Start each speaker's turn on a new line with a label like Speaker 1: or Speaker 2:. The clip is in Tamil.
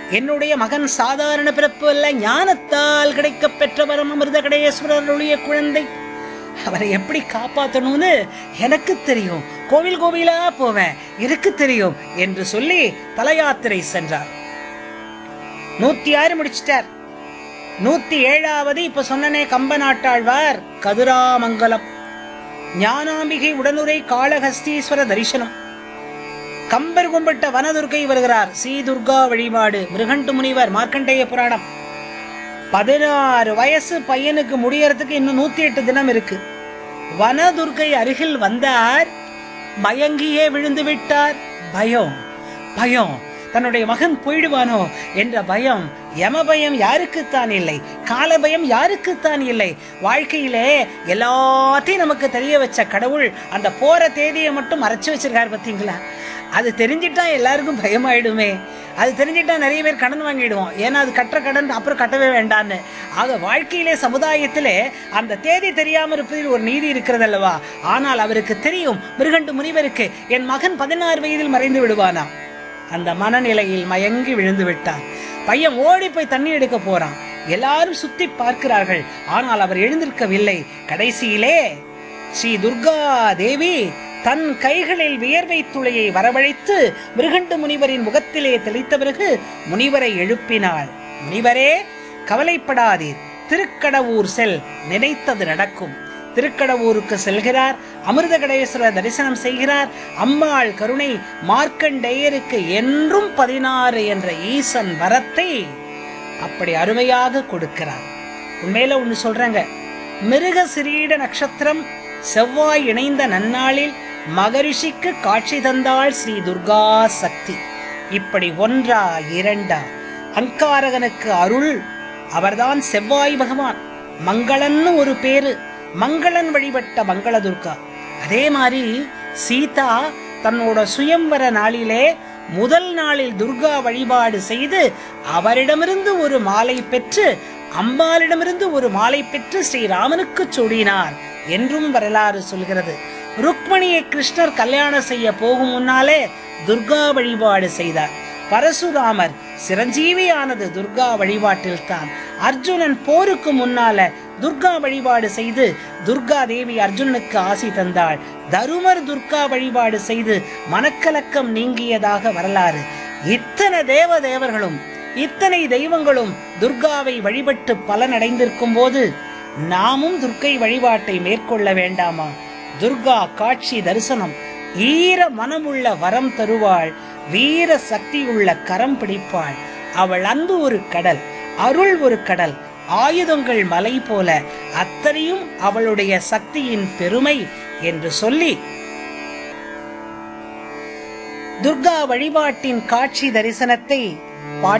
Speaker 1: என்னுடைய மகன் சாதாரண பிறப்பு அல்ல ஞானத்தால் கிடைக்கப் பெற்ற வரம் அமிர்த கடேஸ்வரருடைய குழந்தை அவரை எப்படி காப்பாற்றணும்னு எனக்கு தெரியும் கோவில் கோவிலா போவேன் எனக்கு தெரியும் என்று சொல்லி தலயாத்திரை சென்றார் நூத்தி ஆறு முடிச்சிட்டார் நூத்தி ஏழாவது இப்ப சொன்னனே கம்ப நாட்டாழ்வார் கதிராமங்கலம் ஞானாம்பிகை உடனுரை காளஹஸ்தீஸ்வர தரிசனம் கம்பர் கும்பிட்ட வனதுர்க்கை வருகிறார் ஸ்ரீ துர்கா வழிபாடு மிருகண்டு முனிவர் மார்க்கண்டேய புராணம் பதினாறு வயசு பையனுக்கு முடியறதுக்கு இன்னும் நூத்தி எட்டு தினம் இருக்கு வனதுர்க்கை அருகில் வந்தார் மயங்கியே விழுந்து விட்டார் பயம் பயம் தன்னுடைய மகன் போயிடுவானோ என்ற பயம் யம பயம் யாருக்குத்தான் இல்லை கால பயம் யாருக்குத்தான் இல்லை வாழ்க்கையிலே எல்லாத்தையும் நமக்கு தெரிய வச்ச கடவுள் அந்த போற தேதியை மட்டும் மறைச்சு வச்சிருக்காரு பாத்தீங்களா அது தெரிஞ்சிட்டா எல்லாருக்கும் பயமாயிடுமே அது தெரிஞ்சிட்டா நிறைய பேர் கடன் வாங்கிடுவோம் ஏன்னா அது கட்டுற கடன் அப்புறம் கட்டவே வேண்டான்னு ஆக வாழ்க்கையிலே சமுதாயத்திலே அந்த தேதி தெரியாம இருப்பதில் ஒரு நீதி இருக்கிறது அல்லவா ஆனால் அவருக்கு தெரியும் மிருகண்டு முனிவருக்கு என் மகன் பதினாறு வயதில் மறைந்து விடுவானா அந்த மனநிலையில் மயங்கி விழுந்து விட்டான் பையன் ஓடி போய் தண்ணி எடுக்க போறான் எல்லாரும் சுத்தி பார்க்கிறார்கள் ஆனால் அவர் எழுந்திருக்கவில்லை கடைசியிலே ஸ்ரீ துர்கா தேவி தன் கைகளில் வியர்வை துளையை வரவழைத்து மிருகண்டு முனிவரின் முகத்திலே தெளித்த பிறகு முனிவரை எழுப்பினாள் முனிவரே கவலைப்படாதீர் திருக்கடவூர் செல் நினைத்தது நடக்கும் திருக்கடவூருக்கு செல்கிறார் அமிர்த கடேஸ்வரர் தரிசனம் செய்கிறார் அம்மாள் கருணை மார்க்கண்டேயருக்கு என்றும் பதினாறு என்ற ஈசன் வரத்தை அப்படி அருமையாக கொடுக்கிறார் உண்மையில ஒண்ணு சொல்றாங்க மிருக சிரீட நட்சத்திரம் செவ்வாய் இணைந்த நன்னாளில் மகரிஷிக்கு காட்சி தந்தாள் ஸ்ரீ துர்கா சக்தி இப்படி ஒன்றா இரண்டா அங்காரகனுக்கு அருள் அவர்தான் செவ்வாய் பகவான் மங்களன்னு ஒரு பேரு மங்களன் வழிபட்ட மங்கள துர்கா அதே மாதிரி சீதா தன்னோட சுயம்வர நாளிலே முதல் நாளில் துர்கா வழிபாடு செய்து அவரிடமிருந்து ஒரு மாலை பெற்று அம்பாளிடமிருந்து ஒரு மாலை பெற்று ஸ்ரீராமனுக்கு சூடினார் என்றும் வரலாறு சொல்கிறது ருக்மணியை கிருஷ்ணர் கல்யாணம் செய்ய போகும் முன்னாலே துர்கா வழிபாடு செய்தார் பரசுராமர் சிரஞ்சீவியானது துர்கா வழிபாட்டில் தான் அர்ஜுனன் போருக்கு முன்னால துர்கா வழிபாடு செய்து துர்கா தேவி அர்ஜுனனுக்கு ஆசி தந்தாள் தருமர் துர்கா வழிபாடு செய்து மனக்கலக்கம் நீங்கியதாக வரலாறு இத்தனை தேவ தேவர்களும் இத்தனை தெய்வங்களும் துர்காவை வழிபட்டு பலனடைந்திருக்கும் போது நாமும் துர்க்கை வழிபாட்டை மேற்கொள்ள வேண்டாமா துர்கா காட்சி தரிசனம் ஈர மனமுள்ள வரம் தருவாள் வீர சக்தியுள்ள கரம் பிடிப்பாள் அவள் அன்பு ஒரு கடல் அருள் ஒரு கடல் ஆயுதங்கள் மலை போல அத்தனையும் அவளுடைய சக்தியின் பெருமை என்று சொல்லி துர்கா வழிபாட்டின் காட்சி தரிசனத்தை